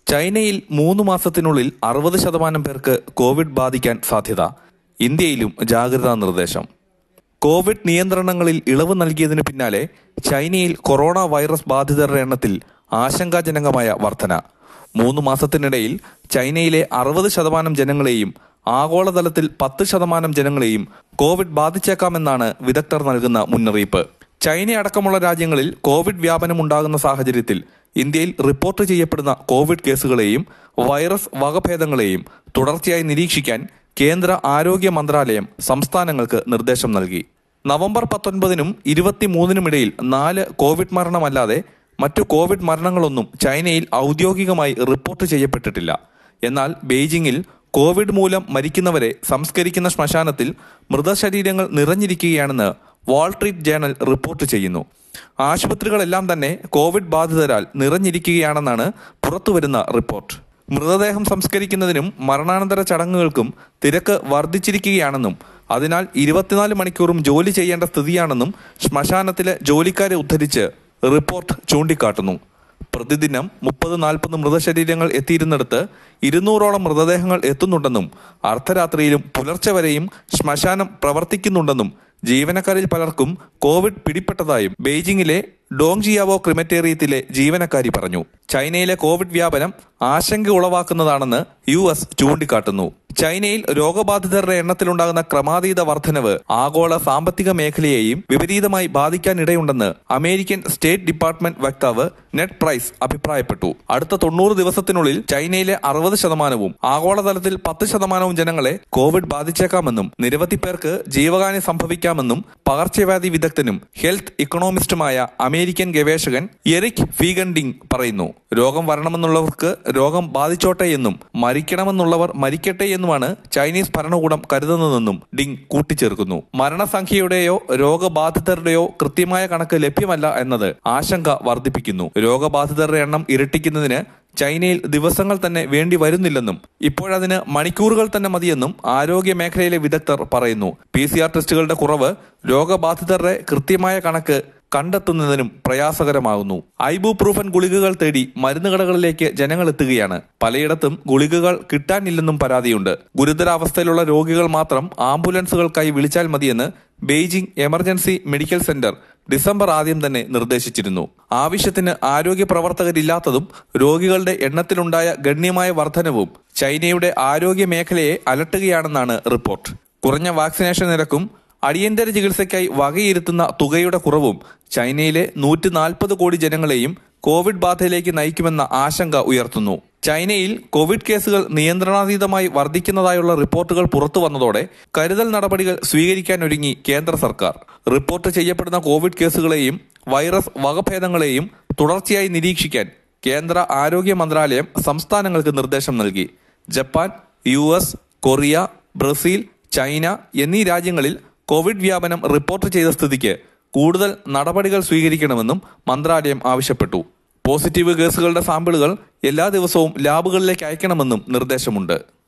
ചൈനയിൽ മൂന്ന് മാസത്തിനുള്ളിൽ അറുപത് ശതമാനം പേർക്ക് കോവിഡ് ബാധിക്കാൻ സാധ്യത ഇന്ത്യയിലും ജാഗ്രതാ നിർദ്ദേശം കോവിഡ് നിയന്ത്രണങ്ങളിൽ ഇളവ് നൽകിയതിനു പിന്നാലെ ചൈനയിൽ കൊറോണ വൈറസ് ബാധിതരുടെ എണ്ണത്തിൽ ആശങ്കാജനകമായ വർധന മൂന്ന് മാസത്തിനിടയിൽ ചൈനയിലെ അറുപത് ശതമാനം ജനങ്ങളെയും ആഗോളതലത്തിൽ പത്ത് ശതമാനം ജനങ്ങളെയും കോവിഡ് ബാധിച്ചേക്കാമെന്നാണ് വിദഗ്ധർ നൽകുന്ന മുന്നറിയിപ്പ് ചൈന അടക്കമുള്ള രാജ്യങ്ങളിൽ കോവിഡ് വ്യാപനം ഉണ്ടാകുന്ന സാഹചര്യത്തിൽ ഇന്ത്യയിൽ റിപ്പോർട്ട് ചെയ്യപ്പെടുന്ന കോവിഡ് കേസുകളെയും വൈറസ് വകഭേദങ്ങളെയും തുടർച്ചയായി നിരീക്ഷിക്കാൻ കേന്ദ്ര ആരോഗ്യ മന്ത്രാലയം സംസ്ഥാനങ്ങൾക്ക് നിർദ്ദേശം നൽകി നവംബർ പത്തൊൻപതിനും ഇരുപത്തിമൂന്നിനുമിടയിൽ നാല് കോവിഡ് മരണമല്ലാതെ മറ്റു കോവിഡ് മരണങ്ങളൊന്നും ചൈനയിൽ ഔദ്യോഗികമായി റിപ്പോർട്ട് ചെയ്യപ്പെട്ടിട്ടില്ല എന്നാൽ ബെയ്ജിംഗിൽ കോവിഡ് മൂലം മരിക്കുന്നവരെ സംസ്കരിക്കുന്ന ശ്മശാനത്തിൽ മൃതശരീരങ്ങൾ നിറഞ്ഞിരിക്കുകയാണെന്ന് വാൾട്രീറ്റ് ജേണൽ റിപ്പോർട്ട് ചെയ്യുന്നു ആശുപത്രികളെല്ലാം തന്നെ കോവിഡ് ബാധിതരാൽ നിറഞ്ഞിരിക്കുകയാണെന്നാണ് പുറത്തുവരുന്ന റിപ്പോർട്ട് മൃതദേഹം സംസ്കരിക്കുന്നതിനും മരണാനന്തര ചടങ്ങുകൾക്കും തിരക്ക് വർദ്ധിച്ചിരിക്കുകയാണെന്നും അതിനാൽ ഇരുപത്തിനാല് മണിക്കൂറും ജോലി ചെയ്യേണ്ട സ്ഥിതിയാണെന്നും ശ്മശാനത്തിലെ ജോലിക്കാരെ ഉദ്ധരിച്ച് റിപ്പോർട്ട് ചൂണ്ടിക്കാട്ടുന്നു പ്രതിദിനം മുപ്പത് നാൽപ്പത് മൃതശരീരങ്ങൾ എത്തിയിരുന്നിടത്ത് ഇരുന്നൂറോളം മൃതദേഹങ്ങൾ എത്തുന്നുണ്ടെന്നും അർദ്ധരാത്രിയിലും പുലർച്ചെ വരെയും ശ്മശാനം പ്രവർത്തിക്കുന്നുണ്ടെന്നും ജീവനക്കാരിൽ പലർക്കും കോവിഡ് പിടിപ്പെട്ടതായും ബെയ്ജിംഗിലെ ഡോങ്ജിയാവോ ക്രിമറ്റേറിയത്തിലെ ജീവനക്കാരി പറഞ്ഞു ചൈനയിലെ കോവിഡ് വ്യാപനം ആശങ്ക ഉളവാക്കുന്നതാണെന്ന് യു എസ് ചൂണ്ടിക്കാട്ടുന്നു ചൈനയിൽ രോഗബാധിതരുടെ എണ്ണത്തിലുണ്ടാകുന്ന ക്രമാതീത വർധനവ് ആഗോള സാമ്പത്തിക മേഖലയെയും വിപരീതമായി ബാധിക്കാനിടയുണ്ടെന്ന് അമേരിക്കൻ സ്റ്റേറ്റ് ഡിപ്പാർട്ട്മെന്റ് വക്താവ് നെറ്റ് പ്രൈസ് അഭിപ്രായപ്പെട്ടു അടുത്ത തൊണ്ണൂറ് ദിവസത്തിനുള്ളിൽ ചൈനയിലെ അറുപത് ശതമാനവും ആഗോളതലത്തിൽ പത്ത് ശതമാനവും ജനങ്ങളെ കോവിഡ് ബാധിച്ചേക്കാമെന്നും നിരവധി പേർക്ക് ജീവഹാനി സംഭവിക്കാമെന്നും പകർച്ചവ്യാധി വിദഗ്ധനും ഹെൽത്ത് ഇക്കണോമിസ്റ്റുമായ അമേരിക്കൻ ഗവേഷകൻ എറിക് ഫീഗൻഡിംഗ് പറയുന്നു രോഗം വരണമെന്നുള്ളവർക്ക് രോഗം ബാധിച്ചോട്ടെ എന്നും മരിക്കണമെന്നുള്ളവർ മരിക്കട്ടെ എന്നുമാണ് ചൈനീസ് ഭരണകൂടം കരുതുന്നതെന്നും ഡിങ് കൂട്ടിച്ചേർക്കുന്നു മരണസംഖ്യയുടെയോ രോഗബാധിതരുടെയോ കൃത്യമായ കണക്ക് ലഭ്യമല്ല എന്നത് ആശങ്ക വർദ്ധിപ്പിക്കുന്നു രോഗബാധിതരുടെ എണ്ണം ഇരട്ടിക്കുന്നതിന് ചൈനയിൽ ദിവസങ്ങൾ തന്നെ വേണ്ടി വരുന്നില്ലെന്നും ഇപ്പോഴതിന് മണിക്കൂറുകൾ തന്നെ മതിയെന്നും ആരോഗ്യ മേഖലയിലെ വിദഗ്ധർ പറയുന്നു പി സി ആർ ടെസ്റ്റുകളുടെ കുറവ് രോഗബാധിതരുടെ കൃത്യമായ കണക്ക് കണ്ടെത്തുന്നതിനും പ്രയാസകരമാകുന്നു ഐബുപ്രൂഫൻ ഗുളികകൾ തേടി മരുന്നുകടകളിലേക്ക് ജനങ്ങൾ എത്തുകയാണ് പലയിടത്തും ഗുളികകൾ കിട്ടാനില്ലെന്നും പരാതിയുണ്ട് ഗുരുതരാവസ്ഥയിലുള്ള രോഗികൾ മാത്രം ആംബുലൻസുകൾക്കായി വിളിച്ചാൽ മതിയെന്ന് Beijing emergency medical centre December ആദ്യം തന്നെ നിർദ്ദേശിച്ചിരുന്നു ആവശ്യത്തിന് ആരോഗ്യ പ്രവർത്തകരില്ലാത്തതും രോഗികളുടെ എണ്ണത്തിലുണ്ടായ ഗണ്യമായ വർധനവും ചൈനയുടെ ആരോഗ്യ മേഖലയെ അലട്ടുകയാണെന്നാണ് റിപ്പോർട്ട് കുറഞ്ഞ വാക്സിനേഷൻ നിരക്കും അടിയന്തര ചികിത്സയ്ക്കായി വകയിരുത്തുന്ന തുകയുടെ കുറവും ചൈനയിലെ നൂറ്റി നാൽപ്പത് കോടി ജനങ്ങളെയും കോവിഡ് ബാധയിലേക്ക് നയിക്കുമെന്ന ആശങ്ക ഉയർത്തുന്നു ചൈനയിൽ കോവിഡ് കേസുകൾ നിയന്ത്രണാതീതമായി വർദ്ധിക്കുന്നതായുള്ള റിപ്പോർട്ടുകൾ പുറത്തു വന്നതോടെ കരുതൽ നടപടികൾ സ്വീകരിക്കാനൊരുങ്ങി കേന്ദ്ര സർക്കാർ റിപ്പോർട്ട് ചെയ്യപ്പെടുന്ന കോവിഡ് കേസുകളെയും വൈറസ് വകഭേദങ്ങളെയും തുടർച്ചയായി നിരീക്ഷിക്കാൻ കേന്ദ്ര ആരോഗ്യ മന്ത്രാലയം സംസ്ഥാനങ്ങൾക്ക് നിർദ്ദേശം നൽകി Japan U S Korea Brazil China എന്നീ രാജ്യങ്ങളിൽ കോവിഡ് വ്യാപനം റിപ്പോർട്ട് ചെയ്ത സ്ഥിതിക്ക് കൂടുതൽ നടപടികൾ സ്വീകരിക്കണമെന്നും മന്ത്രാലയം ആവശ്യപ്പെട്ടു പോസിറ്റീവ് കേസുകളുടെ സാമ്പിളുകൾ എല്ലാ ദിവസവും ലാബുകളിലേക്ക് അയക്കണമെന്നും നിർദ്ദേശമുണ്ട്